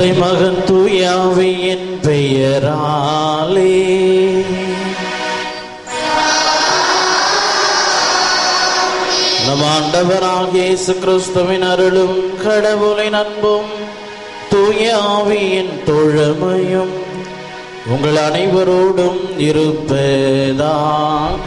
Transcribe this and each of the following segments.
தந்தை மகன் தூயாவியின் பெயராலே நம் ஆண்டவராகிய இயேசு கிறிஸ்துவின் அருளும் கடவுளின் அன்பும் தூயாவியின் தோழமையும் உங்கள் அனைவரோடும் இருப்பதாக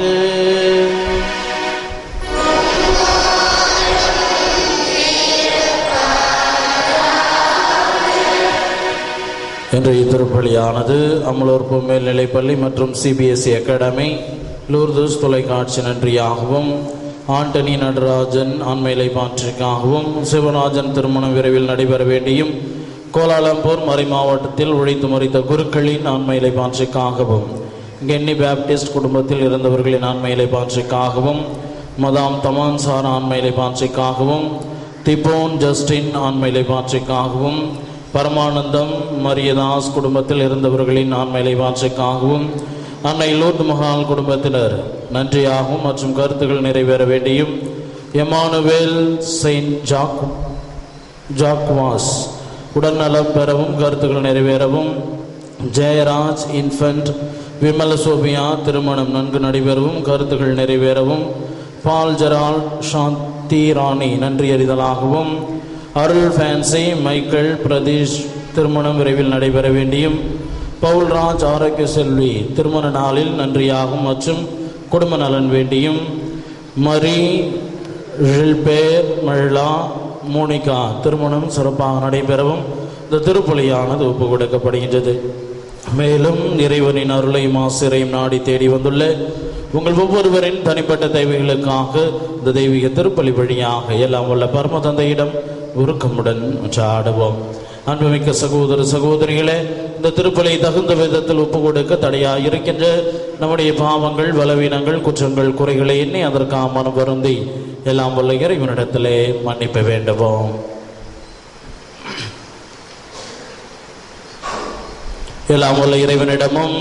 இன்றைய திருப்பலியானது அமலோற்பு மேல்நிலைப்பள்ளி மற்றும் சிபிஎஸ்இ அகாடமி லூர்துஸ் தொலைக்காட்சி நன்றியாகவும் ஆண்டனி நடராஜன் ஆண்மையிலை பாற்றிற்காகவும் சிவராஜன் திருமணம் விரைவில் நடைபெற வேண்டியும் கோலாலம்பூர் மறை மாவட்டத்தில் உழைத்து மறித்த குருக்களின் ஆண்மையிலை பாற்றிற்காகவும் கென்னி பேப்டிஸ்ட் குடும்பத்தில் இருந்தவர்களின் ஆண்மையிலை பாற்றிற்காகவும் மதாம் தமான்சார் ஆண்மையிலை பாற்றிற்காகவும் திபோன் ஜஸ்டின் ஆண்மையிலை பாற்றிற்காகவும் பரமானந்தம் மரியதாஸ் குடும்பத்தில் இருந்தவர்களின் ஆண்மையிலை வாட்சைக்காகவும் அன்னை லூர்த் மகால் குடும்பத்தினர் நன்றியாகவும் மற்றும் கருத்துக்கள் நிறைவேற வேண்டியும் எமானுவேல் செயின்ட் ஜாக் ஜாக்வாஸ் உடல்நலம் பெறவும் கருத்துக்கள் நிறைவேறவும் ஜெயராஜ் இன்ஃபன்ட் விமல சோபியா திருமணம் நன்கு நடைபெறவும் கருத்துக்கள் நிறைவேறவும் பால் ஜெரால் சாந்தி ராணி நன்றி அறிதலாகவும் அருள் ஃபேன்சி மைக்கேல் பிரதீஷ் திருமணம் விரைவில் நடைபெற வேண்டியும் பவுல்ராஜ் ஆரோக்கிய செல்வி திருமண நாளில் நன்றியாகும் மற்றும் குடும்ப நலன் வேண்டியும் மரி ரில்பேர் மழலா மோனிகா திருமணம் சிறப்பாக நடைபெறவும் இந்த திருப்பலியானது ஒப்பு கொடுக்கப்படுகின்றது மேலும் இறைவனின் அருளையும் ஆசிரையும் நாடி தேடி வந்துள்ள உங்கள் ஒவ்வொருவரின் தனிப்பட்ட தேவைகளுக்காக இந்த தெய்வீக திருப்பலி வழியாக எல்லாம் வல்ல பரம தந்தையிடம் உருக்கமுடன் சாடுவோம் அன்புமிக்க சகோதர சகோதரிகளே இந்த திருப்பலை தகுந்த விதத்தில் ஒப்பு கொடுக்க தடையாக இருக்கின்ற நம்முடைய பாவங்கள் பலவீனங்கள் குற்றங்கள் குறைகளை எண்ணி அதற்காக மனம் வருந்தி எல்லாம் வல்ல இறைவனிடத்திலே மன்னிப்ப வேண்டுவோம் எல்லாம் வல்ல இறைவனிடமும்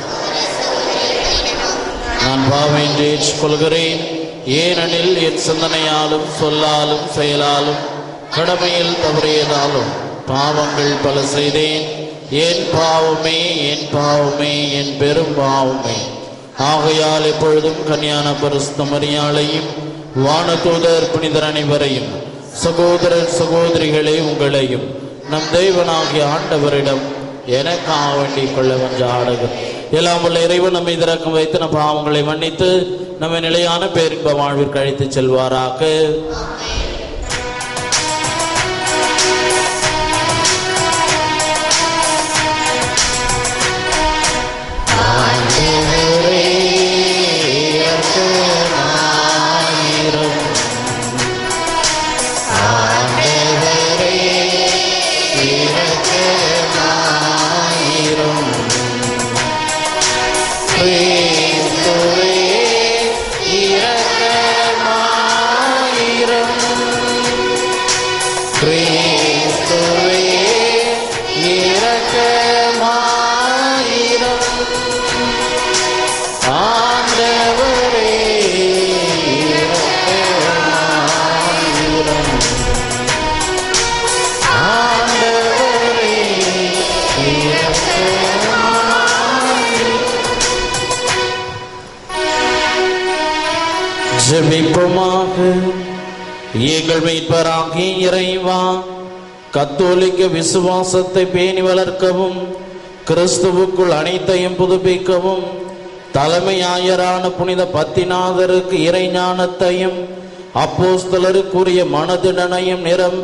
நான் பாவையின்றி கொள்கிறேன் ஏனெனில் என் சிந்தனையாலும் சொல்லாலும் செயலாலும் கடமையில் தவறியதாலும் பாவங்கள் பல செய்தேன் என் பாவமே என் பாவமே என் பெரும் பாவமே ஆகையால் எப்பொழுதும் கன்னியான பரிசுத்த மரியாளையும் வானதூதர் புனிதர் அனைவரையும் சகோதரர் சகோதரிகளே உங்களையும் நம் தெய்வனாகிய ஆண்டவரிடம் எனக்காக வேண்டிக் கொள்ள வந்த ஆடகர் எல்லாம் உள்ள இறைவன் நம்மை திறக்கம் வைத்து நம் பாவங்களை மன்னித்து நம்மை நிலையான பேரின்ப வாழ்விற்கு அழைத்து செல்வாராக ஆண்டவரே இரக்கமாயிரம் ஆண்டவரே ஜெபிப்போமாக எங்கள் மீட்பராகிய இறைவா கத்தோலிக்க விசுவாசத்தை பேணி வளர்க்கவும் கிறிஸ்துவுக்குள் அனைத்தையும் புதுப்பிக்கவும் தலைமை ஆயரான புனித பத்திநாதருக்கு இறை ஞானத்தையும் அப்போஸ்தலருக்குரிய மனதிடனையும் நிரம்ப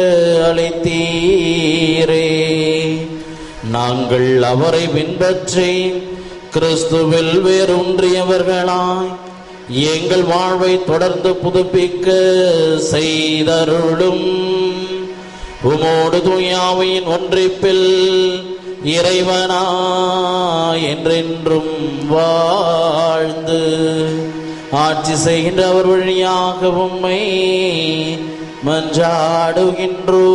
அளித்தீரே நாங்கள் அவரை பின்பற்றி கிறிஸ்துவில் வேரூன்றியவர்களாய் எங்கள் வாழ்வை தொடர்ந்து புதுப்பிக்க செய்தருளும் உமோடு தூயாவையின் ஒன்றிப்பில் இறைவனா என்றென்றும் வாழ்ந்து ஆட்சி செய்கின்ற அவர் வழியாக உம்மை மன்றாடுகின்றோ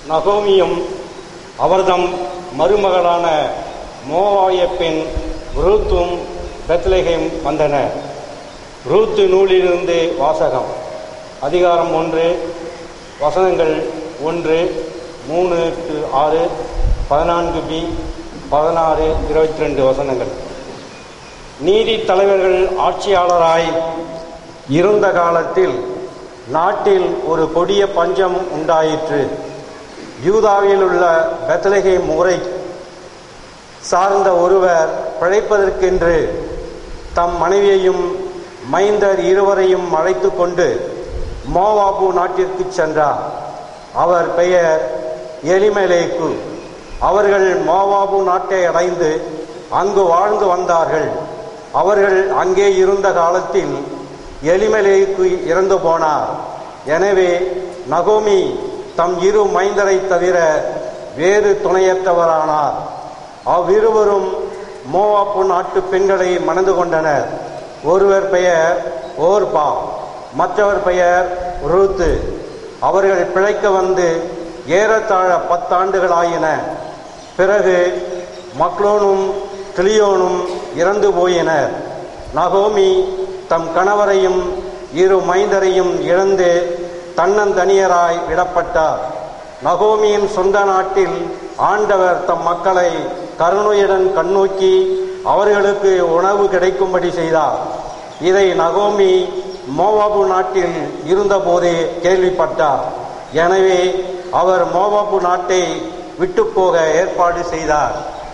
நகோமியும் அவர்தம் மருமகளான மோவாய பெண் ரூத்தும் பெத்லகேம் வந்தனர் ரூத்து நூலிலிருந்து வாசகம் அதிகாரம் ஒன்று வசனங்கள் ஒன்று மூணு to ஆறு பதினான்கு பி பதினாறு இருபத்தி ரெண்டு வசனங்கள் நீதி தலைவர்கள் ஆட்சியாளராய் இருந்த காலத்தில் நாட்டில் ஒரு கொடிய பஞ்சம் உண்டாயிற்று யூதாவில் உள்ள பெத்லகேம் முறை சார்ந்த ஒருவர் பிழைப்பதற்கென்று தம் மனைவியையும் மைந்தர் இருவரையும் அழைத்து கொண்டு மோவாபு நாட்டிற்கு சென்றார் அவர் பெயர் எலிமெலேக்கு அவர்கள் மோவாபு நாட்டை அடைந்து அங்கு வாழ்ந்து வந்தார்கள் அவர்கள் அங்கே இருந்த காலத்தில் எலிமெலேக்கு இறந்து போனார் எனவே நகோமி தம் இரு மைந்தரை தவிர வேறு துணையற்றவரானார் அவ்விருவரும் மோவாப்பு நாட்டு பெண்களை மணந்து கொண்டனர் ஒருவர் பெயர் ஓர்பா மற்றவர் பெயர் ரூத்து அவர்கள் பிழைக்க வந்து ஏறத்தாழ பத்தாண்டுகளாயின பிறகு மக்லோனும் கிளியோனும் இறந்து போயினர் நகோமி தம் கணவரையும் இரு மைந்தரையும் இழந்து தன்னந்தனியராய் விடப்பட்டார் நகோமியின் சொந்த நாட்டில் ஆண்டவர் தம் மக்களை கருணையுடன் கண்ணோக்கி அவர்களுக்கு உணவு கிடைக்கும்படி செய்தார் இதை நகோமி மோவாபு நாட்டில் இருந்தபோதே கேள்விப்பட்டார் எனவே அவர் மோவாபு நாட்டை விட்டு போக ஏற்பாடு செய்தார்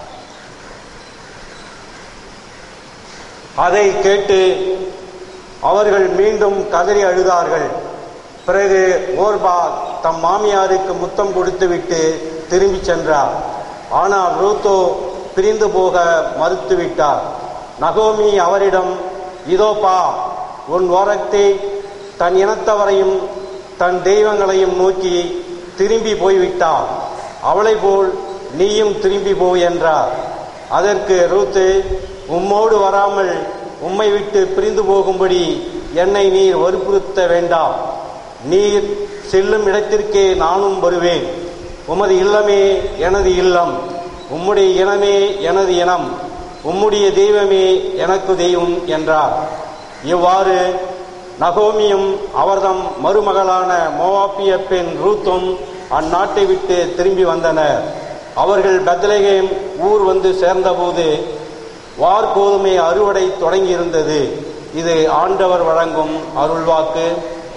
அதை கேட்டு அவர்கள் மீண்டும் கதறி அழுதார்கள் பிறகு ஓர்பா தம் மாமியாருக்கு முத்தம் கொடுத்துவிட்டு திரும்பிச் சென்றார் ஆனால் ரூத்தோ பிரிந்து போக மறுத்துவிட்டார் நகோமி அவரிடம் இதோப்பா உன் ஓரத்தை தன் இனத்தவரையும் தன் தெய்வங்களையும் நோக்கி திரும்பி போய்விட்டார் அவளை போல் நீயும் திரும்பி போ என்றார் அதற்கு ரூத்து உம்மோடு வராமல் உம்மை விட்டு பிரிந்து போகும்படி என்னை நீர் வற்புறுத்த வேண்டாம் நீர் செல்லும் இடத்திற்கே நானும் வருவேன் உமது இல்லமே எனது இல்லம் உம்முடைய இனமே எனது இனம் உம்முடைய தெய்வமே எனக்கு தெய்வம் என்றார் இவ்வாறு நகோமியும் அவர்தம் மருமகளான மோவாப்பிய பெண் ரூத்தும் அந்நாட்டை விட்டு திரும்பி வந்தனர் அவர்கள் பெத்லகேம் ஊர் வந்து சேர்ந்தபோது வார்கோதுமை அறுவடை தொடங்கியிருந்தது இது ஆண்டவர் வழங்கும் அருள்வாக்கு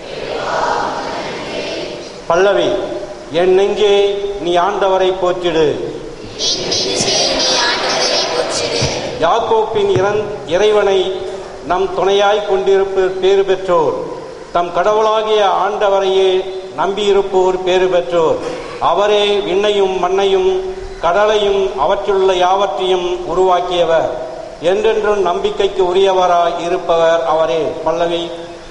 பல்லவி என் நெஞ்சே நீ ஆண்டவரை போற்றிடு யாக்கோப்பின் இறந் இறைவனை நம் துணையாய் கொண்டிருப்போர் பேறு பெற்றோர் தம் கடவுளாகிய ஆண்டவரையே நம்பியிருப்போர் பேறு பெற்றோர் அவரே விண்ணையும் மண்ணையும் கடலையும் அவற்றுள்ள யாவற்றையும் உருவாக்கியவர் என்றென்றும் நம்பிக்கைக்கு உரியவராய் இருப்பவர் அவரே பல்லவி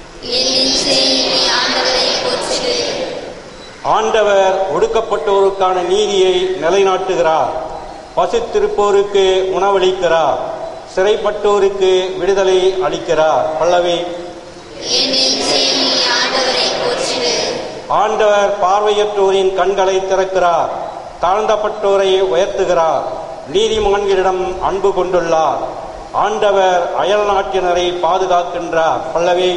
ஆண்டவர் ஒடுக்கப்பட்டோருக்கான நீதியை நிலைநாட்டுகிறார் பசித்திருப்போருக்கு உணவளிக்கிறார் சிறைப்பட்டோருக்கு விடுதலை அளிக்கிறார் பல்லவி ஆண்டவர் பார்வையற்றோரின் கண்களை திறக்கிறார் தாழ்ந்தப்பட்டோரை உயர்த்துகிறார் நீதிமான்களிடம் அன்பு கொண்டுள்ளார் ஆண்டவர் அயல் நாட்டினரை பாதுகாக்கின்றார் பல்லவி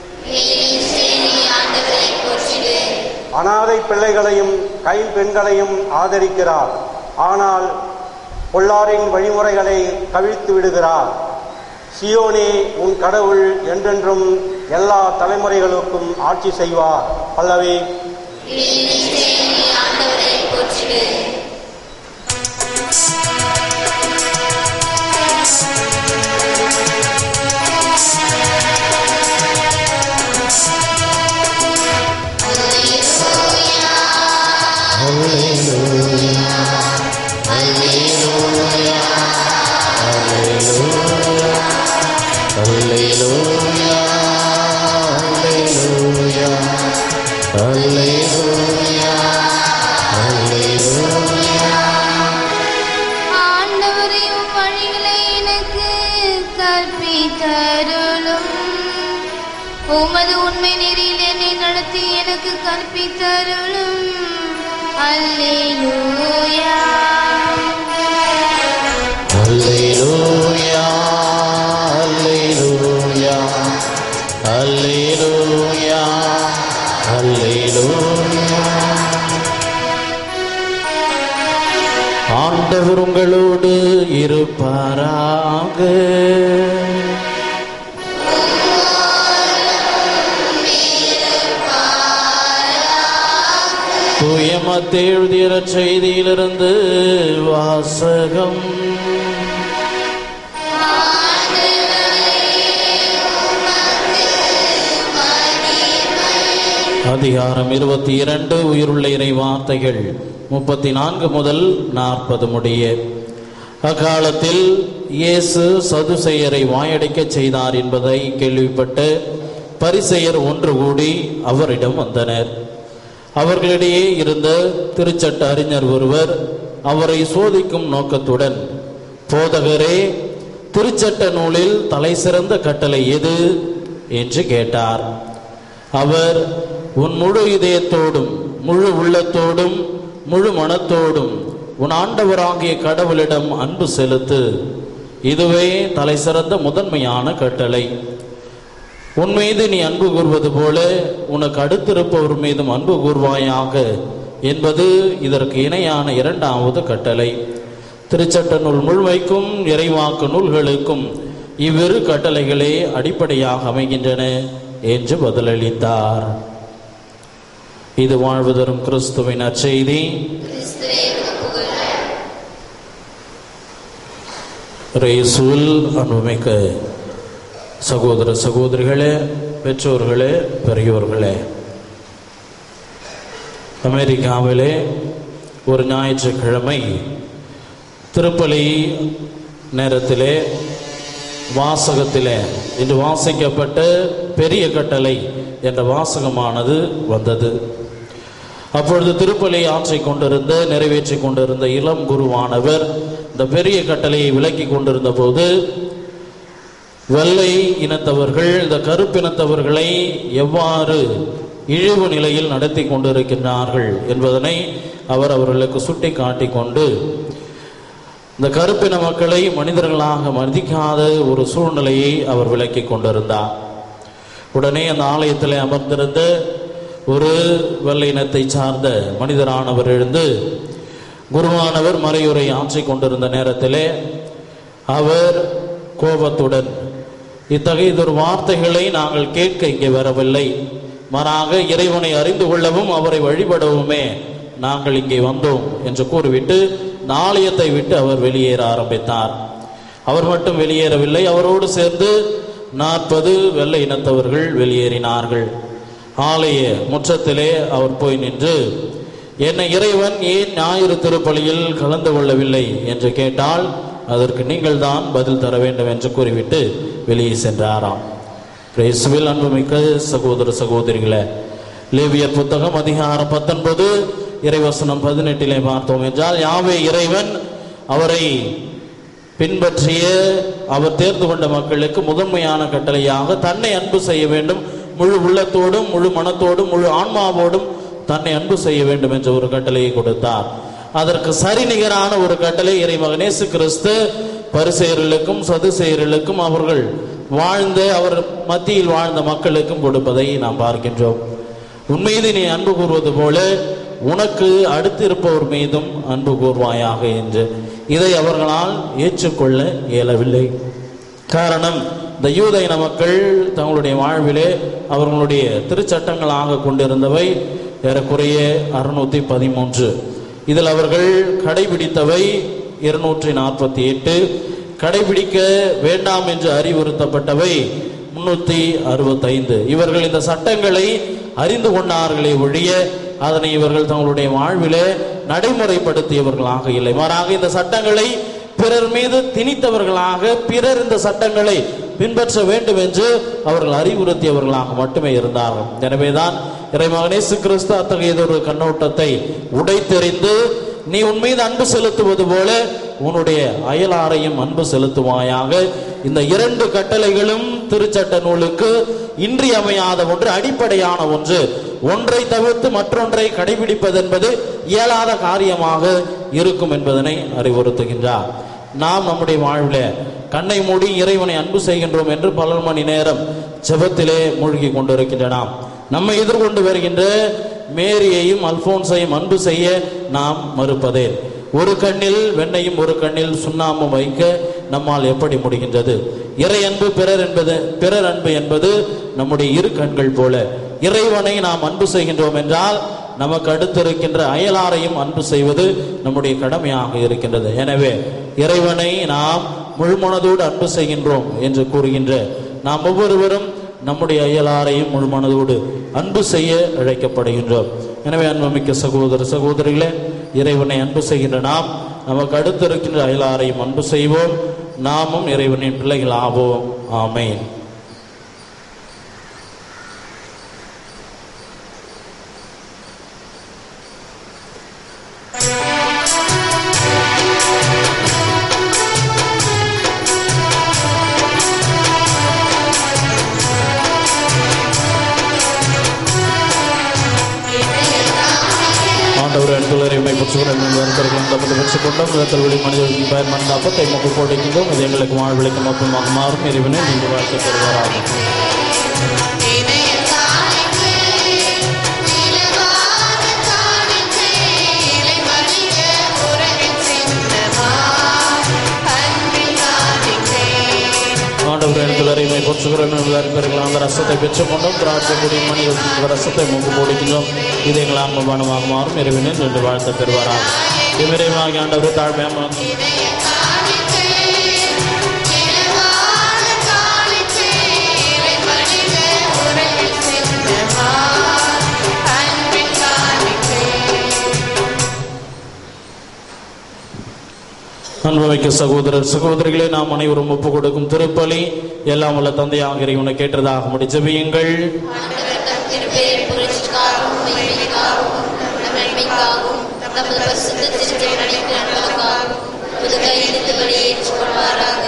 அனாதை பிள்ளைகளையும் கைம்பெண்களையும் ஆதரிக்கிறார் ஆனால் பொல்லாரின் வழிமுறைகளை கவிழ்த்து விடுகிறார் சியோனே உன் கடவுள் என்றென்றும் எல்லா தலைமுறைகளுக்கும் ஆட்சி செய்வார் பல்லவி ஆண்டவரையும் வழிகளை எனக்கு கற்பித்தருளும் உமது உண்மை நெறியில் என்னை நடத்தி எனக்கு கற்பித்தருளும் அல்லேலூயா அல்லேலூயா அல்லேலூயா அல்லேலூயா அல்லேலூயா ஆண்டவர் உங்களோடு இருப்பாராக தூயமத்தை எழுதிய செய்தியிலிருந்து வாசகம் அதிகாரம் இருபத்தி இரண்டு உயிருள்ள இறை வார்த்தைகள் முப்பத்தி நான்கு முதல் நாற்பது முடிய அக்காலத்தில் இயேசு சதுசெயரை வாயடைக்கச் செய்தார் என்பதை கேள்விப்பட்டு பரிசெயர் ஒன்று கூடி அவரிடம் வந்தனர் அவர்களிடையே இருந்த திருச்சட்ட அறிஞர் ஒருவர் அவரை சோதிக்கும் நோக்கத்துடன் போதகரே திருச்சட்ட நூலில் தலை சிறந்த கட்டளை எது என்று கேட்டார் அவர் உன் முழு இதயத்தோடும் முழு உள்ளத்தோடும் முழு மனத்தோடும் உன் ஆண்டவராகிய கடவுளிடம் அன்பு செலுத்து இதுவே தலை சிறந்த முதன்மையான கட்டளை உன் மீது நீ அன்பு கூர்வது போல உனக்கு அடுத்திருப்பவர் மீதும் அன்பு கூர்வாயாக என்பது இதற்கு இணையான இரண்டாவது கட்டளை திருச்சட்ட நூல் முழுமைக்கும் இறைவாக்கு நூல்களுக்கும் இவ்விரு கட்டளைகளே அடிப்படையாக அமைகின்றன என்று பதிலளித்தார் இது வாழ்வு தரும் கிறிஸ்துவின் அச்செய்தி ரேசூல் அன்புமிக்க சகோதர சகோதரிகளே பெற்றோர்களே பெரியோர்களே அமெரிக்காவிலே ஒரு ஞாயிற்றுக்கிழமை திருப்பலி நேரத்திலே வாசகத்திலே இன்று வாசிக்கப்பட்ட பெரிய கட்டளை என்ற வாசகமானது வந்தது அப்பொழுது திருப்பலி ஆற்றிக் கொண்டிருந்த நிறைவேற்றிக் கொண்டிருந்த இளம் குருவானவர் இந்த பெரிய கட்டளையை விளக்கி கொண்டிருந்த போது வெள்ளை இனத்தவர்கள் இந்த கருப்பினத்தவர்களை எவ்வாறு இழிவு நிலையில் நடத்தி கொண்டிருக்கின்றார்கள் என்பதனை அவர் அவர்களுக்கு சுட்டி காட்டிக் கொண்டு இந்த கருப்பின மக்களை மனிதர்களாக மதிக்காத ஒரு சூழ்நிலையை அவர் விளக்கி கொண்டிருந்தார் உடனே அந்த ஆலயத்தில் அமர்ந்திருந்த ஒரு வெள்ளை இனத்தை சார்ந்த மனிதரானவர் எழுந்து குருவானவர் மறையுரை ஆற்றிக் கொண்டிருந்த நேரத்திலே அவர் கோபத்துடன் இத்தகையதொரு வார்த்தைகளை நாங்கள் கேட்க இங்கே வரவில்லை மாறாக இறைவனை அறிந்து கொள்ளவும் அவரை வழிபடவுமே நாங்கள் இங்கே வந்தோம் என்று கூறிவிட்டு இந்த ஆலயத்தை விட்டு அவர் வெளியேற ஆரம்பித்தார் அவர் மட்டும் வெளியேறவில்லை அவரோடு சேர்ந்து நாற்பது வெள்ளை இனத்தவர்கள் வெளியேறினார்கள் ஆலய முற்றத்திலே அவர் போய் நின்று என்னை இறைவன் ஏன் ஞாயிறு திருப்பலியில் கலந்து கொள்ளவில்லை என்று கேட்டால் அதற்கு நீங்கள் தான் பதில் தர வேண்டும் என்று கூறிவிட்டு வெளியே சென்றாராம் இயேசுவில் அன்புமிக்க சகோதர சகோதரிகளே லேவியர் புத்தகம் அதிகாரம் பத்தொன்பது இறைவசனம் பதினெட்டிலே பார்த்தோம் என்றால் யாவே இறைவன் அவரை பின்பற்றிய அவர் தேர்ந்து கொண்ட மக்களுக்கு முதன்மையான கட்டளையாக தன்னை அன்பு செய்ய வேண்டும் முழு உள்ளத்தோடும் முழு மனத்தோடும் முழு ஆன்மாவோடும் தன்னை அன்பு செய்ய வேண்டும் என்ற ஒரு கட்டளையை கொடுத்தார் அதற்கு சரி நிகரான ஒரு கட்டளை இறைமகனேசு கிறிஸ்து பரிசெயர்களுக்கும் சதுசெயர்களுக்கும் அவர்கள் வாழ்ந்த அவர் மத்தியில் வாழ்ந்த மக்களுக்கும் கொடுப்பதை நாம் பார்க்கின்றோம் உன்மீது நீ அன்பு கூறுவது போல உனக்கு அடுத்து இருப்பவர் மீதும் அன்பு கூர்வாயாக என்று இதை அவர்களால் ஏற்றுக்கொள்ள இயலவில்லை காரணம் இந்த யூத இன மக்கள் தங்களுடைய வாழ்விலே அவர்களுடைய திருச்சட்டங்களாக கொண்டிருந்தவை ஏறக்குறைய அறுநூத்தி பதிமூன்று இதில் அவர்கள் கடைபிடித்தவை இருநூற்றி நாற்பத்தி எட்டு கடைபிடிக்க வேண்டாம் என்று அறிவுறுத்தப்பட்டவை முன்னூத்தி அறுபத்தைந்து இவர்கள் இந்த சட்டங்களை அறிந்து கொண்டார்களே ஒழிய அதனை இவர்கள் தங்களுடைய வாழ்விலே நடைமுறைப்படுத்தியவர்களாக இல்லை மாறாக இந்த சட்டங்களை பிறர் மீது திணித்தவர்களாக பிறர் இந்த சட்டங்களை பின்பற்ற வேண்டும் என்று அவர்கள் அறிவுறுத்தியவர்களாக மட்டுமே இருந்தார்கள் எனவேதான் இறைமகனேசு கிறிஸ்து அத்தகையதொரு கண்ணோட்டத்தை உடைத்தெறிந்து நீ உன் மீது அன்பு செலுத்துவது போல உன்னுடைய அயலாரையும் அன்பு செலுத்துவாயாக இந்த இரண்டு கட்டளைகளும் திருச்சட்ட நூலுக்கு இன்றியமையாத ஒன்று அடிப்படையான ஒன்று ஒன்றை தவிர்த்து மற்றொன்றை கடைபிடிப்பது என்பது இயலாத காரியமாக இருக்கும் என்பதனை அறிவுறுத்துகின்றார் நாம் நம்முடைய வாழ்விலே கண்ணை மூடி இறைவனை அன்பு செய்கின்றோம் என்று பல மணி நேரம் ஜெபத்திலே மூழ்கி கொண்டிருக்கின்ற நாம் நம்மை எதிர்கொண்டு வருகின்ற மேரியையும் அல்போன்ஸையும் அன்பு செய்ய நாம் மறுப்பதே ஒரு கண்ணில் வெண்ணையும் ஒரு கண்ணில் சுண்ணாமும் வைக்க நம்மால் எப்படி முடிகின்றது இறை அன்பு பிறர் என்பது பிறர் அன்பு என்பது நம்முடைய இரு கண்கள் போல இறைவனை நாம் அன்பு செய்கின்றோம் என்றால் நமக்கு அடுத்திருக்கின்ற அயலாரையும் அன்பு செய்வது நம்முடைய கடமையாக இருக்கின்றது எனவே இறைவனை நாம் முழுமனதோடு அன்பு செய்கின்றோம் என்று கூறுகின்ற நாம் ஒவ்வொருவரும் நம்முடைய அயலாரையும் முழுமனதோடு அன்பு செய்ய அழைக்கப்படுகின்றோம் எனவே அன்புமிக்க சகோதர சகோதரிகளே இறைவனை அன்பு செய்கின்ற நாம் நமக்கு அடுத்திருக்கின்ற அயலாரையும் அன்பு செய்வோம் நாமும் இறைவனின் பிள்ளைகள் ஆவோம் ஆமேன் ஆண்டவர் எடுத்துள்ளறிமை பெற்றுகிறோம் தப்பத்தை பெற்றுக்கொண்டோம் விதத்தில் வெளி மனிதர்களுக்கு பயன் மனித அப்பத்தை மக்கு போட்டிக்கின்றோம் இது எங்களுக்கு வாழ்விளைக்கும் அப்பமாக மாறும் இறைவனை நீங்கள் வாழ்க்கை தருவாராகும் ஆண்டவர் எடுத்துள்ளறிமை பெற்றுகிறோம் இருக்கிறீர்கள் அந்த ரசத்தை பெற்றுக்கொண்டோம் திராட்சை குடி மனிதர்களுக்கு ரசத்தை மக்கு போடிக்கின்றோம் இது எங்கள் ஆன்மபானமாக மாறும் இறைவனை நின்று வாழ்த்த பெறுவாராகும் இவ்விரைவாகி ஆண்டவர் தாழ்மையாக அன்புமிக்க சகோதரர் சகோதரிகளே நாம் அனைவரும் ஒப்பு கொடுக்கும் திருப்பலி எல்லாம் உள்ள தந்தையாக இறைவனை கேட்டதாக முடி ஜெபியுங்கள் திருப்பெயர் புரட்சிக்காகவும் மகிமைக்காகவும் நம் நன்மைக்காகவும் நமது பரிசுத்த திருச்சபை நடிக்க நன்மைக்காகவும் புது கையெழுத்துக்களை ஏற்றுக்கொள்வாராக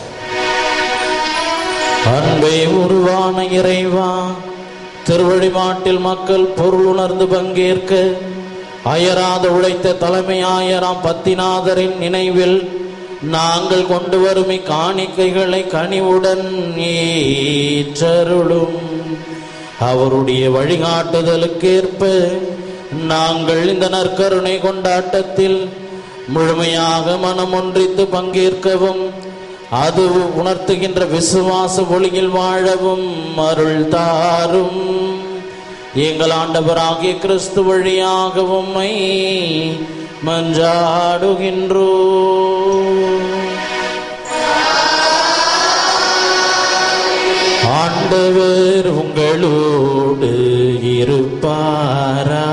அன்பே உருவான இறைவா திருவழிமாட்டில் மக்கள் பொருள் உணர்ந்து பங்கேற்க அயராத உழைத்த தலைமை ஆயராம் பத்திநாதரின் நினைவில் நாங்கள் கொண்டு வரும் இக்காணிக்கைகளை கனிவுடன் ஏற்றருளும் அவருடைய வழிகாட்டுதலுக்கேற்ப நாங்கள் இந்த நற்கருணை கொண்டாட்டத்தில் முழுமையாக மனமொன்றித்து பங்கேற்கவும் அது உணர்த்துகின்ற விசுவாச ஒளியில் வாழவும் அருள் தாரும் எங்கள் ஆண்டவராகிய கிறிஸ்து வழியாக உம்மை மன்றாடுகின்றோ ஆண்டவர் உங்களோடு இருப்பாராக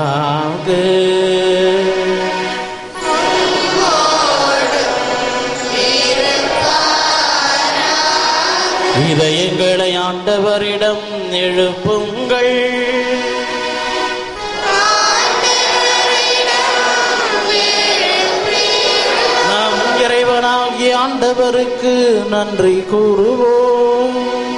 இதயங்களை ஆண்டவரிடம் எழுப்புங்கள் நாம் இறைவனாகிய ஆண்டவருக்கு நன்றி கூறுவோம்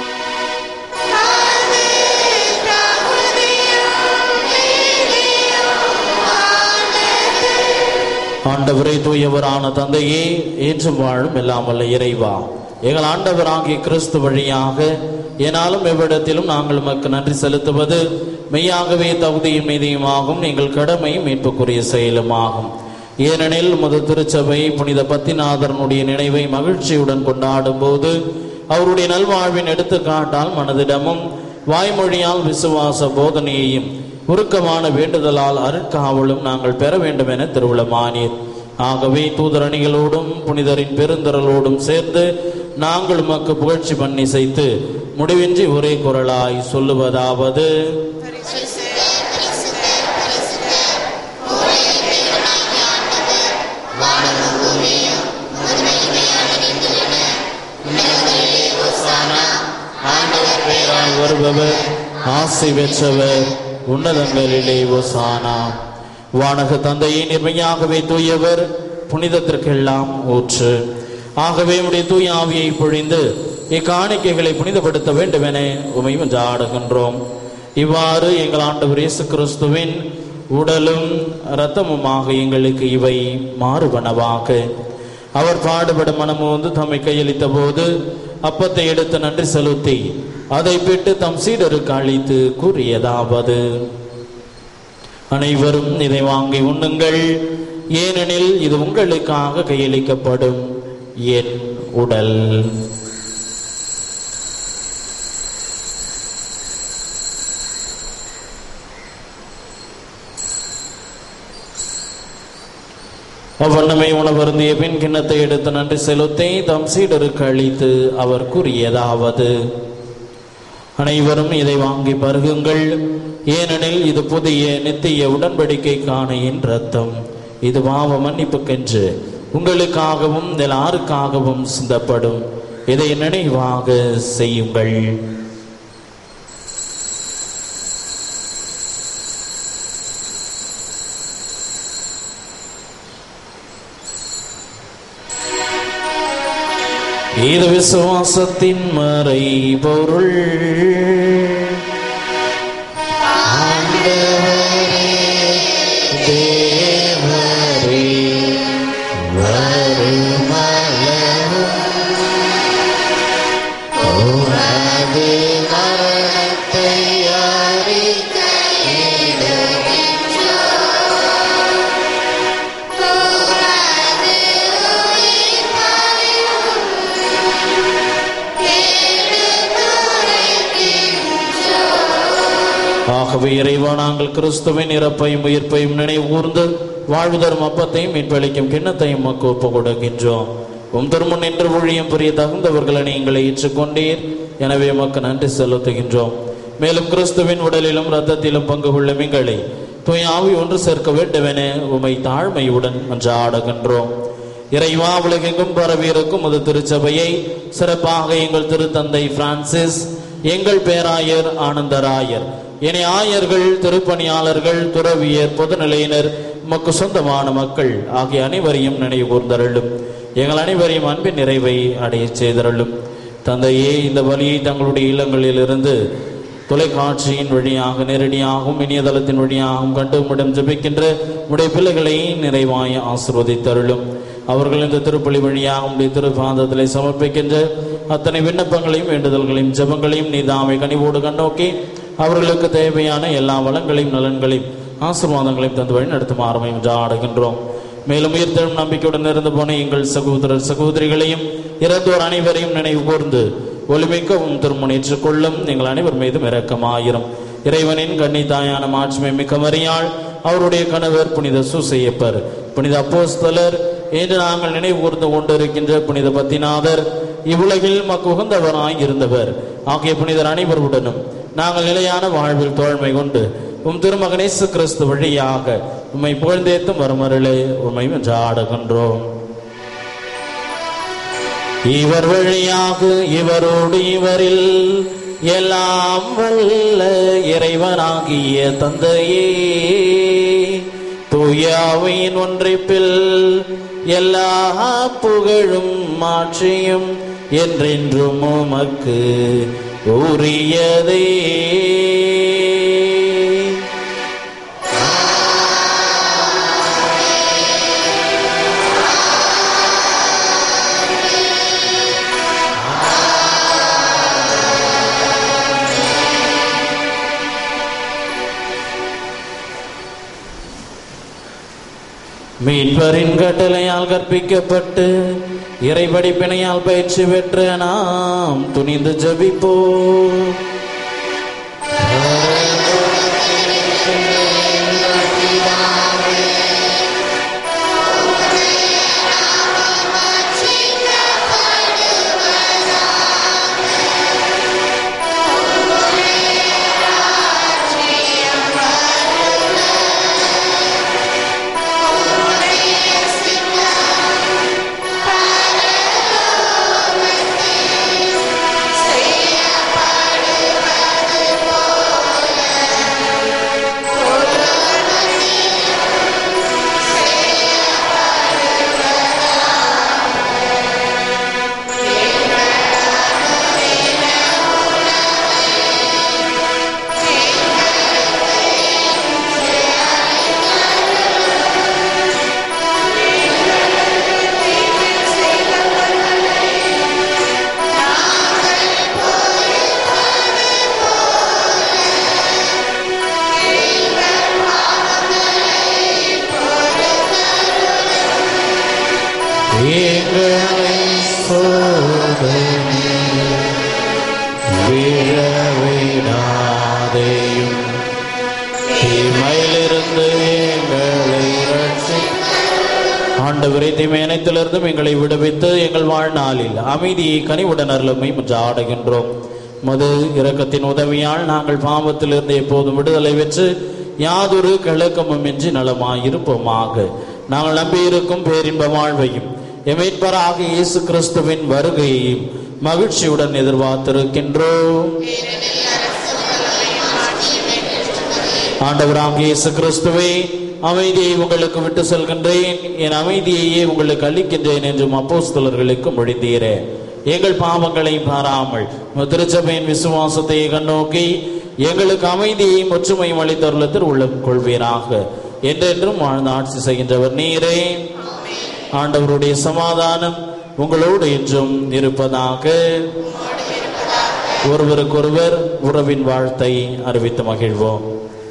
ஆண்டவரே தூயவரான தந்தையே ஏற்றும் வாழும் எல்லாம் வல்ல இறைவா எங்கள் ஆண்டவராகிய கிறிஸ்து வழியாக ஏனாலும் எவ்விடத்திலும் நாங்கள் உமக்கு நன்றி செலுத்துவது மெய்யாகவே தகுதியும் மீதியுமாகும் எங்கள் கடமை மீட்புக்குரிய செயலுமாகும் ஏனெனில் உமது திருச்சபை புனித பத்திநாதரனுடைய நினைவை மகிழ்ச்சியுடன் கொண்டாடும் போது அவருடைய நல்வாழ்வின் எடுத்துக்காட்டால் மனதிடமும் வாய்மொழியால் விசுவாச போதனையையும் உருக்கமான வேண்டுதலால் அருட்காவலும் நாங்கள் பெற வேண்டும் என திருவுளமானீர் ஆகவே தூதரணிகளோடும் புனிதரின் பெருந்திரளோடும் சேர்ந்து நாங்கள் உமக்கு புகழ்ச்சி பண்ணி செய்து முடிவின்றி ஒரே குரலாய் சொல்லுவதாவது ஆண்டவர் வருபவர் ஆசை பெற்றவர் உன்னதங்களிலே ஒசானா வானக தந்தையை நிர்மையாகவே தூயவர் புனிதத்திற்கெல்லாம் ஊற்று ஆகவே உடைய தூய ஆவியை பொழிந்து இக்காணிக்கைகளை புனிதப்படுத்த வேண்டும் என உமை ஆடுகின்றோம் இவ்வாறு எங்கள் ஆண்டவர் இயேசு கிறிஸ்துவின் உடலும் இரத்தமுமாக எங்களுக்கு இவை மாறுபனவாக அவர் பாடுபட மனமோந்து தம்மை கையளித்த போது அப்பத்தை எடுத்து நன்றி செலுத்தி அதை பெற்று தம் சீடருக்கு அளித்து கூறியதாவது அனைவரும் இதை வாங்கி உண்ணுங்கள் ஏனெனில் இது உங்களுக்காக கையளிக்கப்படும் என் உடல் அவ்வண்ணமை உணவருந்திய பின் கிண்ணத்தை எடுத்து நன்றி செலுத்தி தம் சீடருக்கு அளித்து அவர் கூறியதாவது அனைவரும் இதை வாங்கி பருகுங்கள் ஏனெனில் இது புதிய நித்திய உடன்படிக்கைக்கான என் ரத்தம் இது பாவ மன்னிப்புக்கென்று உங்களுக்காகவும் எல்லாருக்காகவும் சிந்தப்படும் இதை நினைவாக செய்யுங்கள் இது விசுவாசத்தின் மறை பொருள் தேவரே ஆகவே இறைவா நாங்கள் கிறிஸ்துவின் இறப்பையும் உயிர்ப்பையும் நினைவு கூர்ந்து வாழ்வு தரும் அப்பத்தையும் மீட்பளிக்கும் கிண்ணத்தையும் மக்கு ஒப்பு கொடுக்கின்றோம் உம் திருமுன் நின்று ஊழியம் புரிய தகுந்தவர்களை நீங்களை ஏற்றுக்கொண்டீர் எனவே மக்கு நன்றி செலுத்துகின்றோம் மேலும் கிறிஸ்துவின் உடலிலும் இரத்தத்திலும் பங்கு கொள்ளும் எங்களை தூய் ஆவி ஒன்று சேர்க்க வேண்டுமென உமை தாழ்மையுடன் மன்றாடுகின்றோம் இறைவா உலகெங்கும் பரவியிருக்கும் அது திருச்சபையை சிறப்பாக எங்கள் திருத்தந்தை பிரான்சிஸ் எங்கள் பேராயர் ஆனந்தராயர் இனி ஆயர்கள் திருப்பணியாளர்கள் துறவியர் பொதுநிலையினர் உமக்கு சொந்தமான மக்கள் ஆகிய அனைவரையும் நினைவு கூர்ந்தருளும் எங்கள் அனைவரையும் அன்பின் நிறைவை அடையச் செய்தருளும் தந்தையே இந்த வழியை தங்களுடைய இல்லங்களில் இருந்து தொலைக்காட்சியின் வழியாக நேரடியாகவும் இணையதளத்தின் வழியாகவும் கண்டு உம்மிடம் ஜெபிக்கின்ற உடைய பிள்ளைகளை நிறைவாய் ஆசிர்வதித்தருளும் அவர்கள் இந்த திருப்பலி வழியாக உடைய திருப்பாதத்திலே சமர்ப்பிக்கின்ற அத்தனை விண்ணப்பங்களையும் வேண்டுதல்களையும் ஜெபங்களையும் நீதாமை கனிவோடு கண்ணோக்கி அவர்களுக்கு தேவையான எல்லா வளங்களையும் நலன்களையும் ஆசீர்வாதங்களையும் தந்து வழி நடத்துமாறுமை ஆடுகின்றோம் மேலும் உயிர்த்தெழும் நம்பிக்கையுடன் இருந்து போன எங்கள் சகோதரர் சகோதரிகளையும் இறந்தோர் அனைவரையும் நினைவு கூர்ந்து ஒளிமிக்கவும் திருமுனேற்றுக் கொள்ளும் எங்கள் அனைவர் மீதும் இரக்கமாயிரும் இறைவனின் கன்னி தாயான மாட்சிமை மிக்க மறியாள் அவருடைய கணவர் புனித சூசையப்பர் புனித அப்போஸ்தலர் என்று நாங்கள் நினைவு கூர்ந்து கொண்டிருக்கின்ற புனித பத்திநாதர் இவ்வுலகில் மக்கு உகந்தவராய் இருந்தவர் ஆகிய புனிதர் அனைவருடனும் நாங்கள் நிலையான வாழ்வில் தோழ்மை கொண்டு உம் திருமகனேசு கிறிஸ்து வழியாக உம்மை புகழ்ந்தேத்தும் வருமருளே உண்மை என்று ஆடுகின்றோம் இவர் வழியாக இவரோடு இவரில் எல்லாம் வல்ல இறைவனாகிய தந்தையே தூயாவின் ஒன்றிப்பில் எல்லா புகழும் மாற்றியும் என்றென்றும் உமக்கு உரியதே மீட்பரின் கட்டளையால் கற்பிக்கப்பட்டு இறைபடிப்பினையால் பயிற்சி பெற்ற நாம் துணிந்து ஜபிப்போம் செய்யப்படுவதாக ஆண்டவரை தீமை அனைத்திலிருந்தும் எங்களை விடுவித்து எங்கள் வாழ்நாளில் அமைதியை கனிவுடன் அருளுமை ஆடுகின்றோம் மது இரக்கத்தின் உதவியால் நாங்கள் பாவத்திலிருந்து எப்போதும் விடுதலை பெற்று யாதொரு கிழக்கமும் இன்றி நலமாயிருப்போமாக நாங்கள் நம்பியிருக்கும் பேரின்ப வாழ்வையும் எமைப்பராக இயேசு கிறிஸ்துவின் வருகையையும் மகிழ்ச்சியுடன் எதிர்பார்த்திருக்கின்றோம் ஆண்டவராக இயேசு கிறிஸ்துவே அமைதியை உங்களுக்கு விட்டு செல்கின்றேன் என் அமைதியையே உங்களுக்கு அளிக்கின்றேன் என்றும் அப்போஸ்தலர்களுக்கு மொழிந்தீரே எங்கள் பாவங்களை பாராமல் உமது திருச்சபையின் விசுவாசத்தை கண்ணோக்கி எங்களுக்கு அமைதியையும் ஒற்றுமையும் அளித்தருளத்தில் உள்ளம் கொள்வீராக என்றென்றும் வாழ்ந்து ஆட்சி செய்கின்றவர் நீரே ஆண்டவருடைய சமாதானம் உங்களோடு என்றும் இருப்பதாக ஒருவருக்கொருவர் உறவின் வாழ்த்தை அறிவித்து மகிழ்வோம்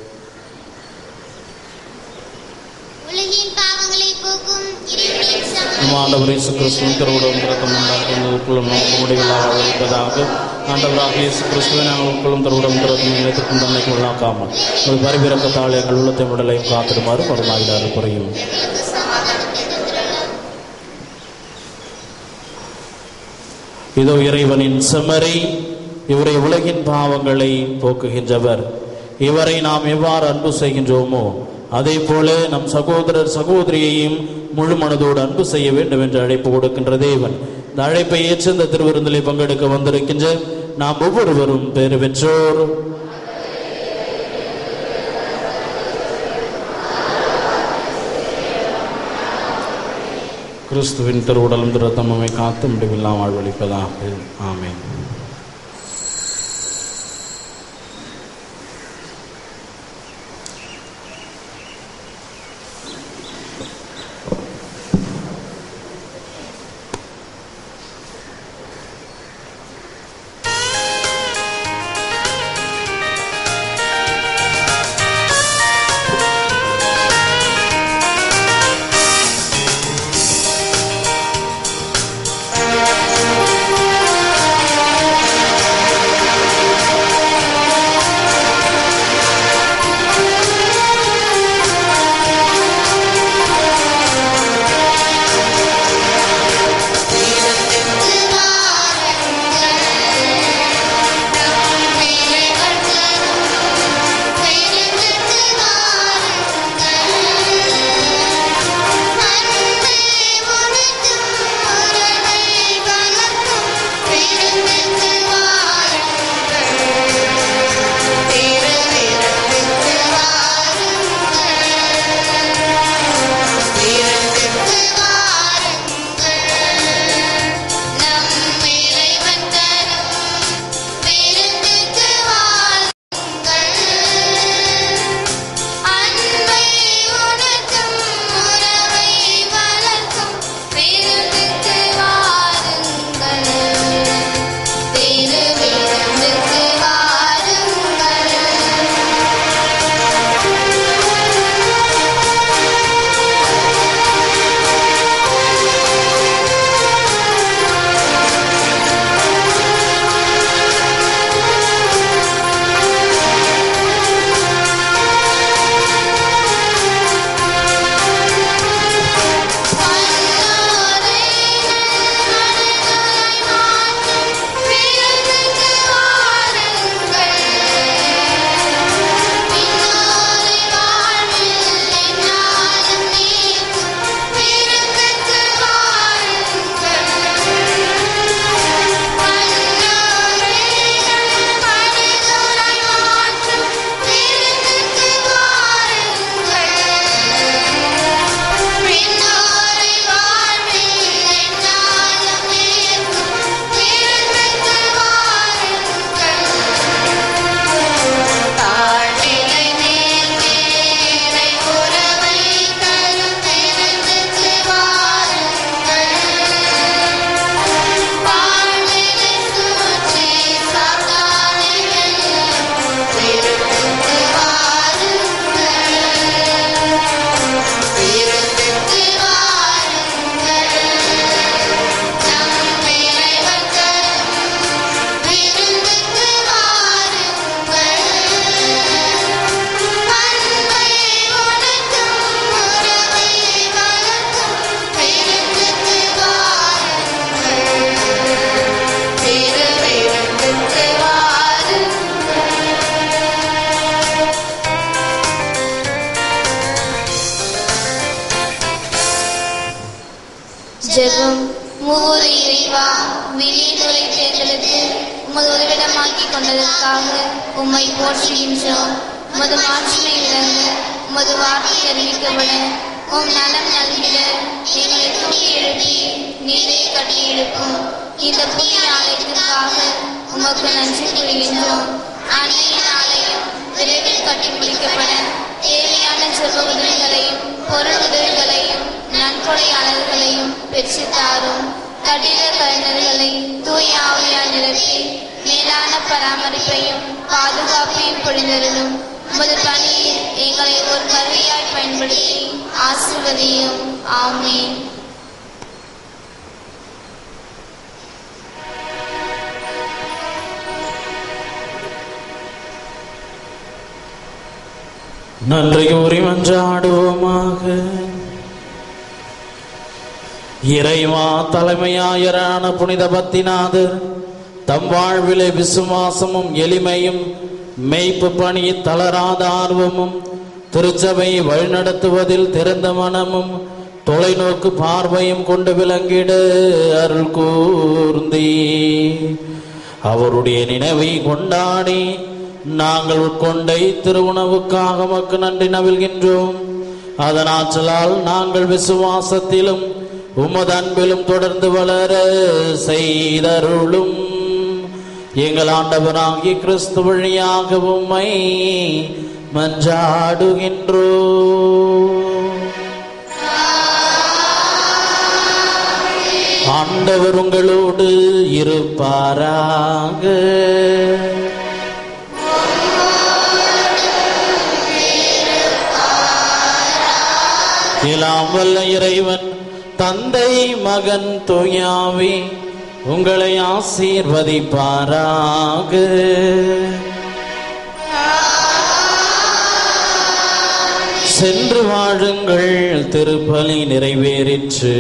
உலகின் பாவங்களை போக்கும் இறைவனின் நம் சமாதானம் ஆண்டவர் இயேசு கிறிஸ்துவின் திருவுடன் பிறக்கம் உண்டாக்குவதற்குள்ளும் நோக்கு முடிவில்லாக இருப்பதாக ஆண்டவராக இயேசு கிறிஸ்துவை நாங்கள் உட்கொள்ளும் திருவுடன் பிறக்கும் நிலைத்திற்கும் தன்னைக்கு உள்ளாக்காமல் ஒரு பரிபிறக்கத்தால் எங்கள் உள்ளத்தை உடலையும் காத்திடுமாறு மறுநாயிலாறு குறையும் இதோ இறைவனின் செம்மறி இவரை உலகின் பாவங்களை போக்குகின்றவர் இவரை நாம் எவ்வாறு அன்பு செய்கின்றோமோ அதே போல நம் சகோதரர் சகோதரியையும் முழு மனதோடு அன்பு செய்ய வேண்டும் என்று அழைப்பு கொடுக்கின்ற தேவன் இந்த அழைப்பை ஏற்று இந்த திருவிருந்திலே பங்கெடுக்க வந்திருக்கின்ற நாம் ஒவ்வொருவரும் பேறு பெற்றோர் கிறிஸ்துவின் திருவுடலும் திருத்தமமை காத்து முடிவில்லாம் வாழ்வழிப்பதாக ஆமென் ஆ ஜெபம் மூவரு இறைவா விழியதுரை தேர்ந்தெடுத்து உமது உதவிடமாக்கி கொண்டதற்காக உம்மை போற்றுகின்றோம் உமது மாட்சிமை விளங்க உமது வார்த்தை அறிவிக்கப்பட உம் நலம் நல்கிட எங்களை தூக்கி எழுப்பி நீரை கட்டி எழுப்பும் இந்த புதிய ஆலயத்திற்காக உமக்கு நன்றி கூறுகின்றோம் அன்னையின் ஆலயம் விரைவில் கட்டி முடிக்கப்பட தேவையான ஜெப உதவிகளையும் பொருள் உதவிகளையும் நன்கொடையாளர்களையும் பெற்று தாரும் கட்டிட கலைஞர்களை தூய ஆவியால் நிரப்பி மேலான பராமரிப்பையும் பாதுகாப்பையும் பொழிந்தருளும் உமது பணியில் எங்களை ஒரு கருவியாய் பயன்படுத்தி ஆசிர்வதியும் ஆமீன் நன்றி கூறி மன்றாடுவோமாக இறைவா தலைமையாயரான புனித பத்திநாதர் தம் வாழ்விலே விசுவாசமும் எளிமையும் மெய்ப்பு பணி தளராத ஆர்வமும் திருச்சபை வழிநடத்துவதில் திறந்த மனமும் தொலைநோக்கு பார்வையும் கொண்டு விளங்கிட அருள் கூர்ந்தீ அவருடைய நினைவை கொண்டாடி நாங்கள் உட்கொண்டை திருவுணவுக்காக மக்கு நன்றி நவில்கின்றோம் அதன் ஆற்றலால் நாங்கள் விசுவாசத்திலும் உமது அன்பிலும் தொடர்ந்து வளர செய்தருளும் எங்கள் ஆண்டவராகிய கிறிஸ்து வழியாக உம்மை மன்றாடுகின்றோ ஆண்டவர் உங்களோடு இருப்பாராக எல்லாம் வல்ல இறைவன் தந்தை மகன் தூயாவி உங்களை ஆசீர்வதிப்பாராக சென்று வாழுங்கள் திருப்பலி நிறைவேறிற்று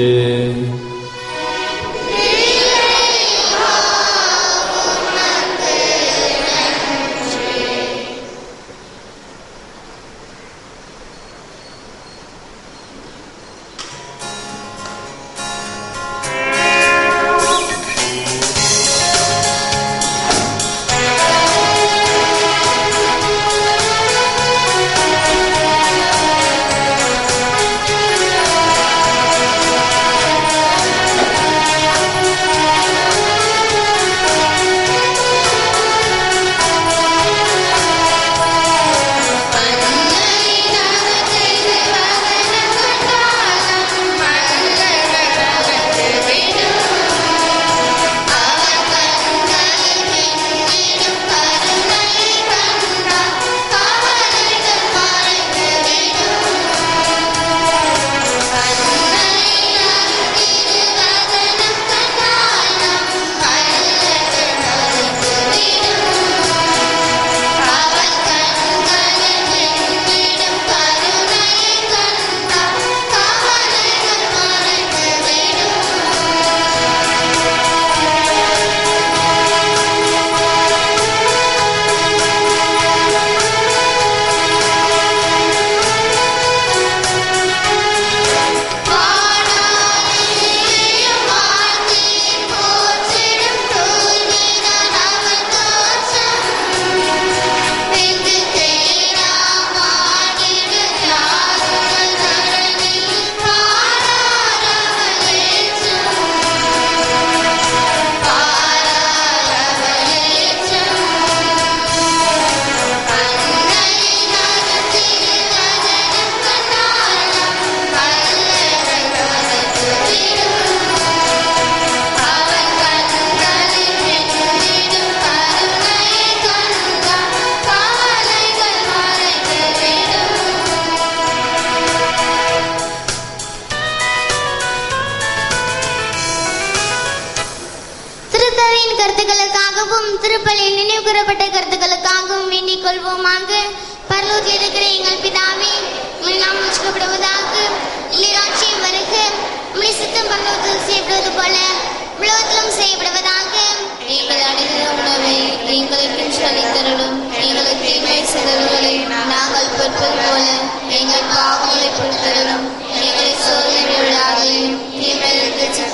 திருத்தவையின் கருத்துக்களுக்காகவும் திருப்பலியில் நினைவு கூறப்பட்ட கருத்துக்களுக்காகவும் வேண்டிக் கொள்வோமாக பரலோகத்தில் இருக்கிற எங்கள் பிதாவே உம்முடைய நாமம் உச்சக்கப்படுவதாக இளையராட்சியம் வருக உம்முடைய சித்தம் பரலோகத்தில் செய்யப்படுவது போல உலகத்திலும் செய்யப்படுவதாக எங்கள் அடைகிற உணவை எங்களுக்கு அளித்தருளும் எங்களுக்கு தீமை செய்தவர்களை நாங்கள் பொறுப்பது போல எங்கள் பாவங்களை பொறுத்தருளும் எங்களை சோதனை விடாதையும் தீமைகளுக்கு சித்த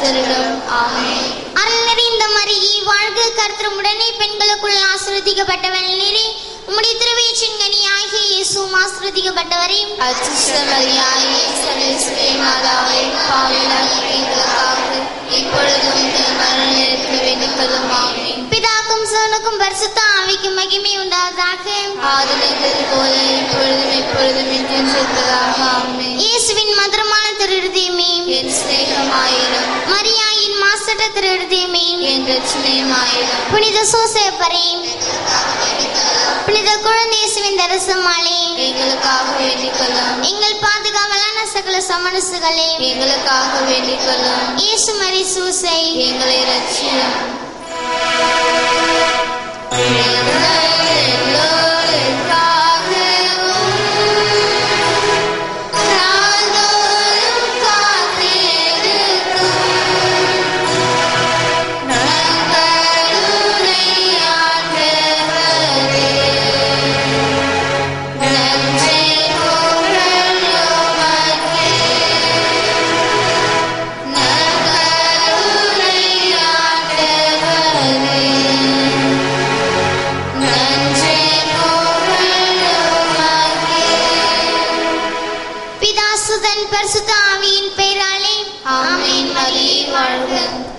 தந்தருளும் ஆமென் அருள் நிறைந்த மரியே வாழ்க கர்த்தருமுடனே பெண்களுக்குள் ஆசிர்வதிக்கப்பட்டவள் நீரே உம்முடைய திருவயிற்றின் கனியாகிய இயேசுவும் ஆசிர்வதிக்கப்பட்டவரே அச்சுசமரியாயே சர்வேஸ்வரி மாதாவே பாவிலாக எங்களுக்காக இப்பொழுதும் எங்கள் மரண நேரத்தில் வேண்டிக் கொள்ளும் ஆமென் பிதாக்கும் சோனுக்கும் பரிசுத்த ஆவிக்கும் மகிமை உண்டாவதாக ஆதலித்தது போல இப்பொழுதும் எப்பொழுதும் என்றும் இருப்பதாக ஆமென் இயேசுவின் மதுரமான திருடுதியமே என் சிநேகமாயிரும் மரியாயின் மாசற்ற திருடுதியமே என் ரட்சணையுமாயிரும் புனித சோசேப்பரே புனித குழந்தை இயேசுவின் தரிசமாலே எங்களுக்காக வேண்டிக் கொள்ளும் எங்கள் பாதுகாவலான சகல சமனசுகளே எங்களுக்காக வேண்டிக் கொள்ளும் இயேசு மரி சூசை எங்களை ரட்சியும் பிதாசுதன் பரிசுத்த ஆவியின் பெயராலே ஆமீன் மரியே வாழ்க